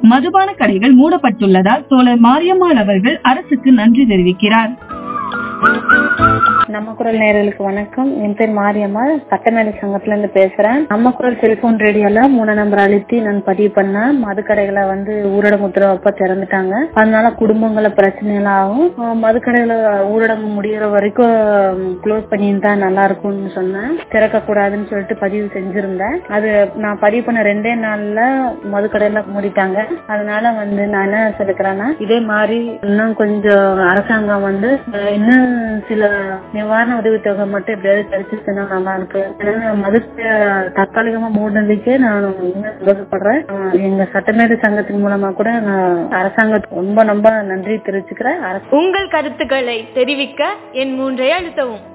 மதுபான கடைகள் மூடப்பட்டுள்ளதால் தோழர் மாரியம்மாள் அவர்கள் அரசுக்கு நன்றி தெரிவிக்கிறார் நம்ம குரல் நேயர்களுக்கு வணக்கம் என் பேர் மாரியம்மாள் சட்டமேலை சங்கத்துல இருந்து பேசுறேன் நம்ம குரல் செல்போன் ரேடியோல மூணு நம்பர் அழுத்தி நான் பதிவு பண்ணேன் மதுக்கடைகளை வந்து ஊரடங்கு உத்தரவப்ப திறந்துட்டாங்க அதனால குடும்பங்கள பிரச்சனை எல்லாம் ஆகும் அஹ் மதுக்கடைகளை ஊரடங்கு முடியற வரைக்கும் க்ளோஸ் பண்ணியிருந்தா நல்லா இருக்கும்னு சொன்னேன் திறக்க கூடாதுன்னு சொல்லிட்டு பதிவு செஞ்சிருந்தேன் அது நான் பதிவு பண்ண ரெண்டே நாள்ல மதுக்கடையில மூடிட்டாங்க அதனால வந்து நான் என்ன சொல்லிக்கிறேன்னா இதே மாதிரி இன்னும் கொஞ்சம் அரசாங்கம் வந்து அஹ், இன்னும் சில நிவாரண உதவித்தொகை மட்டும் எப்படியாவது கிடைச்சிச்சுன்னா நல்லா இருக்கு ஏன்னா மது தற்காலிகமா மூடினதுக்கே நான் ரொம்ப சந்தோஷப்படுறேன் அஹ், எங்க சட்டமேதை சங்கத்தின் மூலமா கூட நான் அரசாங்கத்துக்கு ரொம்ப ரொம்ப நன்றி தெரிவிச்சுக்கிறேன் அரசு உங்கள் கருத்துக்களை தெரிவிக்க என் மூன்றை அழுத்தவும்